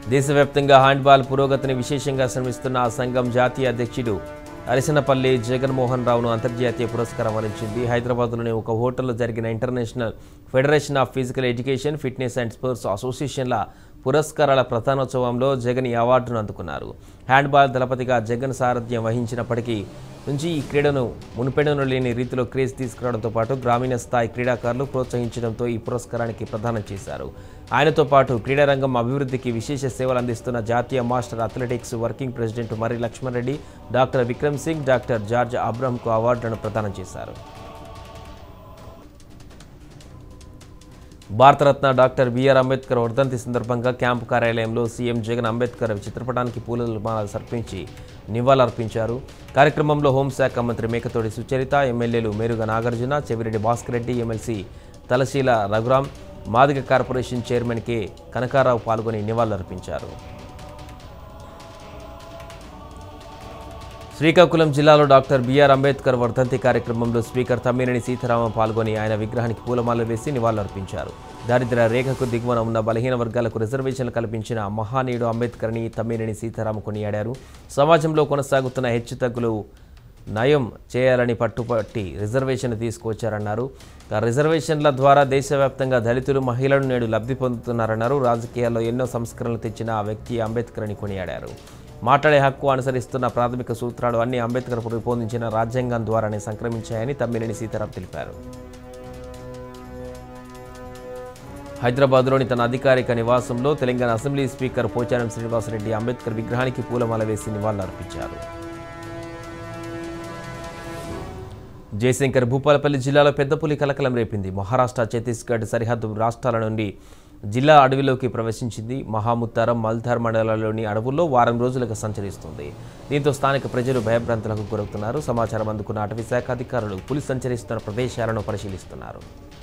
దేశవ్యాప్తంగా హ్యాండ్బాల్ పురోగతిని విశేషంగా శ్రమిస్తున్న ఆ సంఘం జాతీయ అధ్యక్షుడు అరిసనపల్లి జగన్మోహన్ రావును అంతర్జాతీయ పురస్కారం వరించింది హైదరాబాద్లోని ఒక హోటల్లో జరిగిన international federation of physical education fitness and sports అసోసియేషన్ల పురస్కారాల ప్రధానోత్సవంలో జగన్ ఈ అవార్డును అందుకున్నారు హ్యాండ్బాల్ దళపతిగా జగన్ సారథ్యం వహించినప్పటికీ నుంచి ఈ క్రీడను మునుపెడను లేని రీతిలో క్రేజ్ తీసుకురావడంతో పాటు గ్రామీణ స్థాయి క్రీడాకారులు ప్రోత్సహించడంతో ఈ పురస్కారానికి ప్రదానం చేశారు ఆయనతో పాటు క్రీడారంగం అభివృద్ధికి విశేష సేవలు అందిస్తున్న జాతీయ master athletics working president Marri Lakshman Reddy doctor Vikram Singh doctor George అబ్రహంకు అవార్డులను ప్రదానం చేశారు భారతరత్న డాక్టర్ బిఆర్ అంబేద్కర్ వర్ధంతి సందర్భంగా క్యాంపు కార్యాలయంలో సీఎం జగన్ అంబేద్కర్ చిత్రపటానికి పూలమాలలు సమర్పించి నివాళులర్పించారు కార్యక్రమంలో హోంశాఖ మంత్రి మేకతోటి సుచరిత ఎమ్మెల్యేలు Meruga Nagarjuna Chevireddy Bhaskar Reddy MLC Talasila Raghuram Madiga corporation chairman K Kanakarao పాల్గొని నివాళులర్పించారు శ్రీకాకుళం జిల్లాలో డాక్టర్ బిఆర్ అంబేద్కర్ వర్ధంతి కార్యక్రమంలో స్పీకర్ తమ్మినేని సీతారామన్ పాల్గొని ఆయన విగ్రహానికి పూలమాల వేసి నివాళులర్పించారు దారిద్ర్య రేఖకు దిగువన ఉన్న బలహీన వర్గాలకు రిజర్వేషన్లు కల్పించిన మహానీయుడు అంబేద్కర్ని తమ్మినేని సీతారామ కొనియాడారు సమాజంలో కొనసాగుతున్న హెచ్చుతగ్గులు నయం చేయాలని పట్టుపట్టి రిజర్వేషన్ తీసుకువచ్చారన్నారు ఆ రిజర్వేషన్ల ద్వారా దేశవ్యాప్తంగా దళితులు మహిళలు నేడు లబ్ధి పొందుతున్నారన్నారు రాజకీయాల్లో ఎన్నో సంస్కరణలు తెచ్చిన ఆ వ్యక్తి అంబేద్కర్ అని కొనియాడారు మాట్లాడే హక్కు అనుసరిస్తున్న ప్రాథమిక సూత్రాలు అన్ని అంబేద్కర్ రూపొందించిన రాజ్యాంగం ద్వారానే సంక్రమించాయని తమ్మినేని సీతారాం తెలిపారు హైదరాబాద్లోని తన అధికారిక నివాసంలో తెలంగాణ అసెంబ్లీ స్పీకర్ పోచారం శ్రీనివాసరెడ్డి అంబేద్కర్ విగ్రహానికి పూలమాల వేసి నివాళులర్పించారు జయశంకర్ భూపాలపల్లి జిల్లాలో పెద్ద పులి కలకలం రేపింది మహారాష్ట్ర ఛత్తీస్గఢ్ సరిహద్దు రాష్ట్రాల నుండి జిల్లా అడవిలోకి ప్రవేశించింది మహాముత్తారం మల్ధార్ మండలాల్లోని అడవుల్లో వారం రోజులుగా సంచరిస్తుంది దీంతో స్థానిక ప్రజలు భయభ్రాంతులకు గురవుతున్నారు సమాచారం అందుకున్న అటవీ శాఖ అధికారులు పులి సంచరిస్తున్న ప్రదేశాలను పరిశీలిస్తున్నారు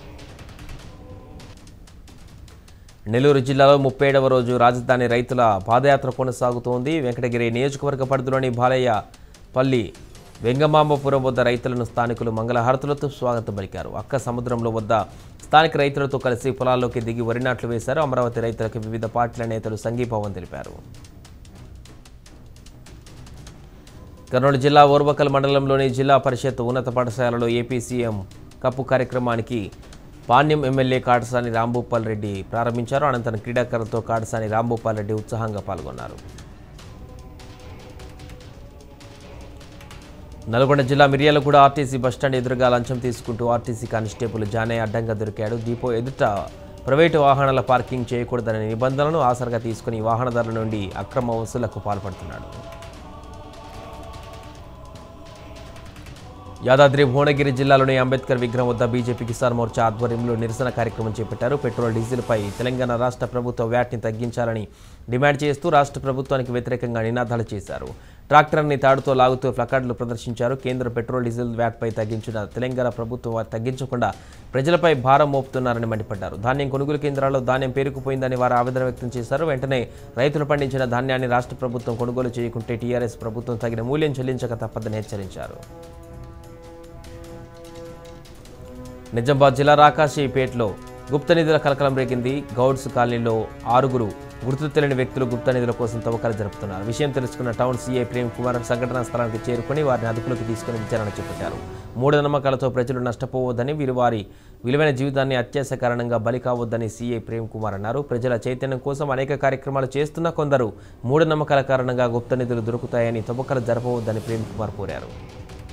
నెల్లూరు జిల్లాలో ముప్పై ఏడవ రోజు రాజధాని రైతుల పాదయాత్ర కొనసాగుతోంది వెంకటగిరి నియోజకవర్గ పరిధిలోని బాలయ్య పల్లి వెంగమాంబపురం వద్ద రైతులను స్థానికులు మంగళహారతులతో స్వాగతం పలికారు అక్క సముద్రంలో వద్ద స్థానిక రైతులతో కలిసి పొలాల్లోకి దిగి వరి నాట్లు వేశారు అమరావతి రైతులకు వివిధ పార్టీల నేతలు సంఘీభావం తెలిపారు కర్నూలు జిల్లా ఓర్వకల్ మండలంలోని జిల్లా పరిషత్ ఉన్నత పాఠశాలలో ఏపీ సీఎం కప్పు కార్యక్రమానికి పాణ్యం ఎమ్మెల్యే కాటసాని రాంభూపాల్ రెడ్డి ప్రారంభించారు అనంతరం క్రీడాకారులతో కాటసాని రాంభూపాల్ రెడ్డి ఉత్సాహంగా పాల్గొన్నారు నల్గొండ జిల్లా మిర్యాలగూడ ఆర్టీసీ బస్టాండ్ ఎదురుగా లంచం తీసుకుంటూ ఆర్టీసీ కానిస్టేబుల్ జానయ్య అడ్డంగా దొరికాడు దీపో ఎదుట ప్రైవేటు వాహనాల పార్కింగ్ చేయకూడదనే నిబంధనలను ఆసరగా తీసుకుని వాహనదారుల నుండి అక్రమ వసూళ్లకు పాల్పడుతున్నాడు యాదాద్రి భువనగిరి జిల్లాలోని అంబేద్కర్ విగ్రహం వద్ద బీజేపీ కిసాన్ మోర్చా ఆధ్వర్యంలో నిరసన కార్యక్రమం చేపట్టారు పెట్రోల్ డీజిల్పై తెలంగాణ రాష్ట్ర ప్రభుత్వ వ్యాట్ని తగ్గించాలని డిమాండ్ చేస్తూ రాష్ట్ర ప్రభుత్వానికి వ్యతిరేకంగా నినాదాలు చేశారు ట్రాక్టర్ని తాడుతో లాగుతూ ప్లకార్డులు ప్రదర్శించారు కేంద్ర పెట్రోల్ డీజిల్ వ్యాట్పై తగ్గించిన తెలంగాణ ప్రభుత్వం తగ్గించకుండా ప్రజలపై భారం మోపుతున్నారని మండిపడ్డారు ధాన్యం కొనుగోలు కేంద్రాల్లో ధాన్యం పేరుకుపోయిందని వారు ఆవేదన వ్యక్తం చేశారు వెంటనే రైతులు పండించిన ధాన్యాన్ని రాష్ట్ర ప్రభుత్వం కొనుగోలు చేయకుంటే టీఆర్ఎస్ ప్రభుత్వం తగిన మూల్యం చెల్లించక తప్పదని హెచ్చరించారు నిజామాబాద్ జిల్లా రాకాశీపేటలో గుప్త నిధుల కలకలం రేగింది గౌడ్స్ కాలనీలో ఆరుగురు గుర్తు తెలియని వ్యక్తులు గుప్త నిధుల కోసం తవ్వకాలు జరుపుతున్నారు విషయం తెలుసుకున్న టౌన్ సీఐ ప్రేమ్ కుమార్ సంఘటనా స్థలానికి చేరుకుని వారిని అదుపులోకి తీసుకుని విచారణ చేపట్టారు మూఢనమ్మకాలతో ప్రజలు నష్టపోవద్దని వీరు వారి విలువైన జీవితాన్ని అత్యాశ కారణంగా బలి కావద్దని సీఐ ప్రేమ్ కుమార్ అన్నారు ప్రజల చైతన్యం కోసం అనేక కార్యక్రమాలు చేస్తున్న కొందరు మూఢనమ్మకాల కారణంగా గుప్త నిధులు దొరుకుతాయని తవ్వకాలు జరపవద్దని ప్రేమ్ కుమార్ కోరారు